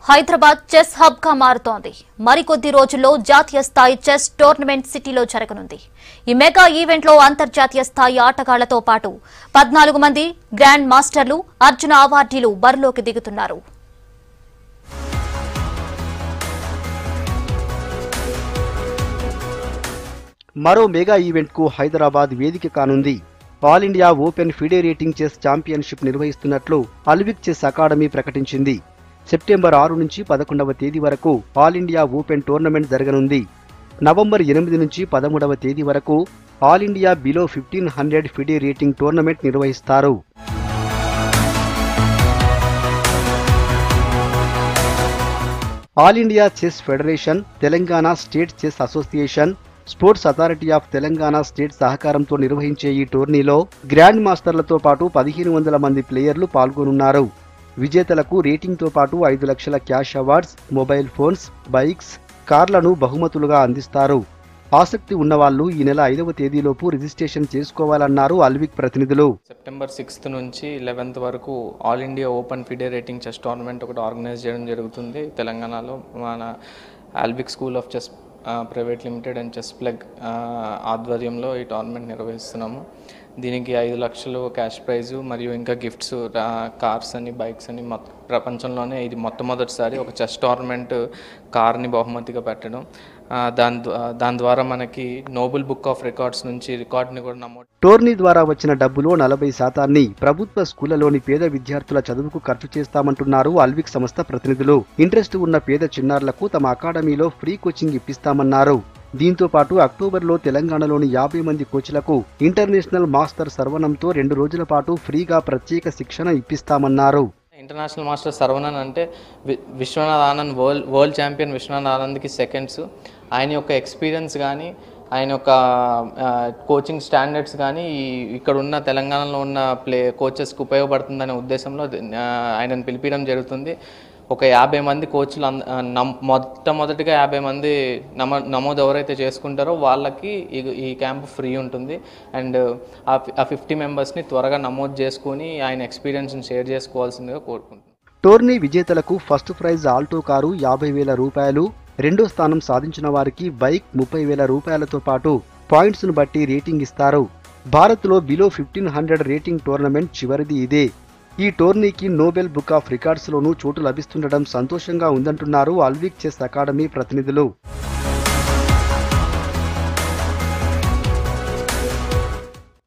Hyderabad chess hub గా మారుతోంది మరికొద్ది రోజుల్లో జాతీయ స్థాయి చెస్ టోర్నమెంట్ సిటీలో జరగనుంది ఈ మెగా ఈవెంట్ లో అంతర్జాతీయ స్థాయి ఆటగాళ్లతో పాటు పద్నాలుగు మంది గ్రాండ్ మాస్టర్లు అర్జున అవార్డీలు బరిలోకి దిగుతున్నారు మరో మెగా ఈవెంట్కు హైదరాబాద్ వేదిక కానుంది all India open FIDE rating chess championship నిర్వహిస్తున్నట్లు అల్విక్ చెస్ అకాడమీ ప్రకటించింది సెప్టెంబర్ ఆరు నుంచి పదకొండవ తేదీ వరకు ఆల్ ఇండియా ఓపెన్ టోర్నమెంట్ జరగనుంది నవంబర్ ఎనిమిది నుంచి పదమూడవ తేదీ వరకు all India below fifteen hundred FIDE rating tournament నిర్వహిస్తారు all India chess federation Telangana state chess association sports authority of Telangana state సహకారంతో నిర్వహించే ఈ టోర్నీలో గ్రాండ్ మాస్టర్లతో పాటు పదిహేను వందల మంది ప్లేయర్లు పాల్గొనున్నారు విజేతలకు రేటింగ్తో పాటు ఐదు లక్షల cash awards mobile phones bikes కార్లను బహుమతులుగా అందిస్తారు ఆసక్తి ఉన్నవాళ్లు ఈ నెల ఐదవ తేదీలోపు రిజిస్ట్రేషన్ చేసుకోవాలన్నారు అల్విక్ ప్రతినిధులు సెప్టెంబర్ సిక్స్త్ నుంచి లెవెన్త్ వరకు all India open FIDE rating chess tournament ఒకటి ఆర్గనైజ్ చేయడం జరుగుతుంది తెలంగాణలో మన ఆల్బిక్ school of chess private limited and chess plug ఆధ్వర్యంలో ఈ టోర్నమెంట్ నిర్వహిస్తున్నాము దీనికి ఐదు లక్షలు క్యాష్ ప్రైజు మరియు ఇంకా గిఫ్ట్స్ కార్స్ అని బైక్స్ అని మొత్తం ప్రపంచంలోనే ఇది మొట్టమొదటిసారి ఒక చెస్ టోర్నమెంట్ కార్ని బహుమతిగా పెట్టడం ఆ, దాని ద్వా- దాని ద్వారా మనకి నోబెల్ బుక్ ఆఫ్ రికార్డ్స్ నుంచి రికార్డ్ని కూడా నమోదు టోర్నీ ద్వారా వచ్చిన డబ్బులో నలభై శాతాన్ని ప్రభుత్వ స్కూళ్లలోని పేద విద్యార్థుల చదువుకు ఖర్చు చేస్తామంటున్నారు అల్విక్ సంస్థ ప్రతినిధులు ఇంట్రెస్ట్ ఉన్న పేద చిన్నారులకు తమ అకాడమీలో ఫ్రీ కోచింగ్ ఇప్పిస్తామన్నారు దీంతో పాటు అక్టోబర్లో తెలంగాణలోని యాభై మంది కోచ్లకు ఇంటర్నేషనల్ మాస్టర్ సర్వనంతో రెండు రోజుల పాటు ఫ్రీగా ప్రత్యేక శిక్షణ ఇప్పిస్తామన్నారు ఇంటర్నేషనల్ మాస్టర్ సర్వనన్ అంటే V Viswanath Anand world world champion Viswanath ఆనంద్కి సెకండ్స్ ఆయన యొక్క ఎక్స్పీరియన్స్ కానీ ఆయన యొక్క కోచింగ్ స్టాండర్డ్స్ కానీ ఈ ఇక్కడ ఉన్న తెలంగాణలో ఉన్న ప్లే కోచెస్కి ఉపయోగపడుతుందనే ఉద్దేశంలో ఆ, ఆయనను పిలిపించడం జరుగుతుంది ఒక యాభై మంది కోచ్లు అంద ఆ, నమ్ మొట్టమొదటిగా యాభై మంది నమో నమోదు ఎవరైతే చేసుకుంటారో వాళ్ళకి ఈ ఈ క్యాంప్ ఫ్రీ ఉంటుంది అండ్ ఆ ఫి- ఆ ఫిఫ్టీ మెంబర్స్ని త్వరగా నమోదు చేసుకుని ఆయన ఎక్స్పీరియన్స్ని షేర్ చేసుకోవాల్సిందిగా కోరుకుంటున్నాను టోర్నీ విజేతలకు ఫస్ట్ ప్రైజ్ ఆల్టో కారు యాభై వేల రూపాయలు రెండో స్థానం సాధించిన వారికి బైక్ ముప్పై వేల రూపాయలతో పాటు పాయింట్స్ ను బట్టి రేటింగ్ ఇస్తారు భారత్లో below fifteen hundred rating tournament చివరిది ఇదే ఈ టోర్నీకి నోబెల్ బుక్ ఆఫ్ రికార్డ్స్ లోనూ చోటు లభిస్తుండడం సంతోషంగా ఉందంటున్నారు అల్విక్ చెస్ అకాడమీ ప్రతినిధులు